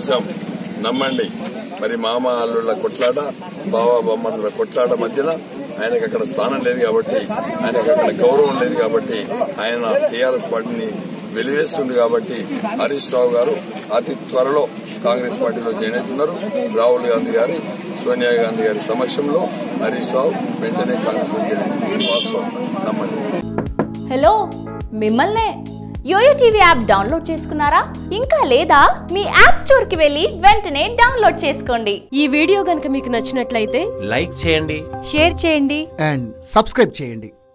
నిజం నమ్మండి మరి మామ అల్లుళ్ళ కొట్లాట బావ బొమ్మల కొట్లాట మధ్యన ఆయనకు అక్కడ స్థానం లేదు కాబట్టి ఆయనకు అక్కడ గౌరవం లేదు కాబట్టి ఆయన టీఆర్ఎస్ పార్టీని వెలివేస్తుంది కాబట్టి హరీష్ రావు గారు అతి త్వరలో కాంగ్రెస్ పార్టీలో జాయిన్ అవుతున్నారు రాహుల్ గాంధీ గారి సోనియా గాంధీ గారి సమక్షంలో హరీష్ రావు వెంటనే కాంగ్రెస్ లో జాయిన్ అవుతున్నారు. వాస్తవం నమ్మండి హలో మిమ్మల్నే యోయో టీవీ యాప్ డౌన్లోడ్ చేసుకున్నారా ఇంకా లేదా మీ యాప్ స్టోర్ కి వెళ్ళి వెంటనే డౌన్లోడ్ చేసుకోండి ఈ వీడియో గనుక మీకు నచ్చినట్లయితే లైక్ చేయండి షేర్ చేయండి అండ్ సబ్స్క్రైబ్ చేయండి